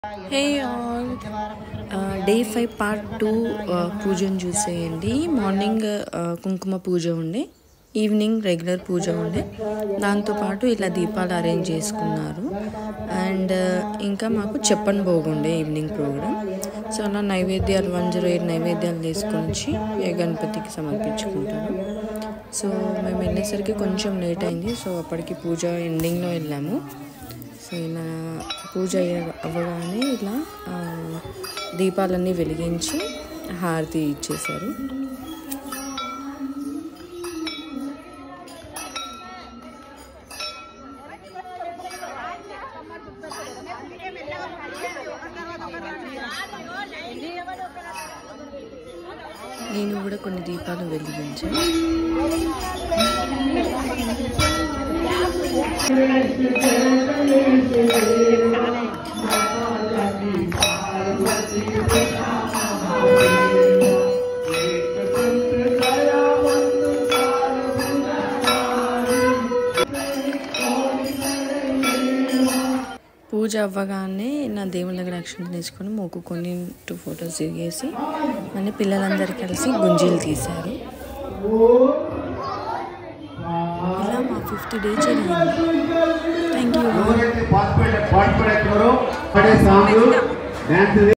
హే all day five part two పూజను చూసేయండి morning కుంకుమ పూజ ఉండే ఈవినింగ్ రెగ్యులర్ పూజ ఉండే దాంతోపాటు ఇలా దీపాలు అరేంజ్ చేసుకున్నారు అండ్ ఇంకా మాకు చెప్పని పోగుండే ఈవినింగ్ ప్రోగ్రామ్ సో అలా నైవేద్యాలు వన్ జీరో ఎయిట్ నైవేద్యాలు తీసుకొని వచ్చి ఏ గణపతికి సమర్పించుకుంటారు సో మేము వెళ్ళేసరికి కొంచెం లేట్ అయింది సో అప్పటికి పూజ ఎండింగ్లో వెళ్ళాము సో ఇలా పూజ అయ్య- అవ్వగానే ఇలా ఆ, దీపాలన్నీ వెలిగించి హారతి ఇచ్చేశారు నేను కూడా కొన్ని దీపాలు వెలిగించాను పూజ అవ్వగానే నా దేవుళ్ళ దగ్గర అక్షంత తీసుకొని మొక్కుకొని టూ ఫొటోస్ దిగేసి మళ్ళీ పిల్లలందరూ కలిసి గుంజీలు తీశారు ఇలా మా ఫిఫ్త్ డే జరిగింది థ్యాంక్ యూ ఎవరైతే పార్టిసిపేట్ పార్టిసిపేట్ అవుతున్నారో పడే సాంగ్ డాన్స్